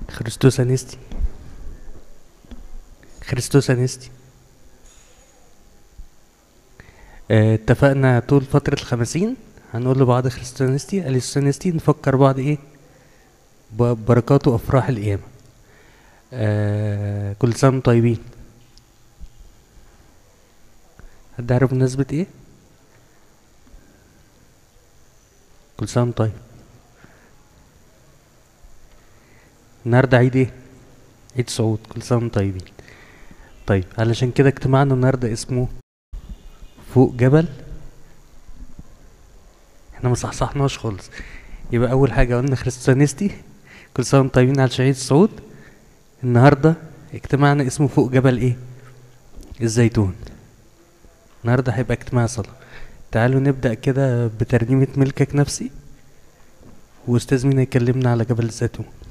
خريستوس انستي خريستوس انستي آه، اتفقنا طول فترة الخمسين هنقول لبعض خريستوس انستي اليسوس انستي نفكر بعض ايه ببركات وافراح القيامة آه كل سنة وانتم طيبين حد عارف بمناسبة ايه؟ كل سنة وانت طيب النهاردة عيد ايه؟ عيد صعود كل سنة وانتم طيبين طيب علشان كده اجتماعنا النهاردة اسمه فوق جبل احنا مصحصحناش خالص يبقى أول حاجة قلنا خريستوانستي كل سنة وانتم طيبين على عيد الصعود النهاردة اجتماعنا اسمه فوق جبل ايه؟ الزيتون النهارده هيبقى اجتماع صلاة تعالوا نبدأ كده بترنيمة ملكك نفسي وأستاذ مينا يكلمنا على جبل الزيتون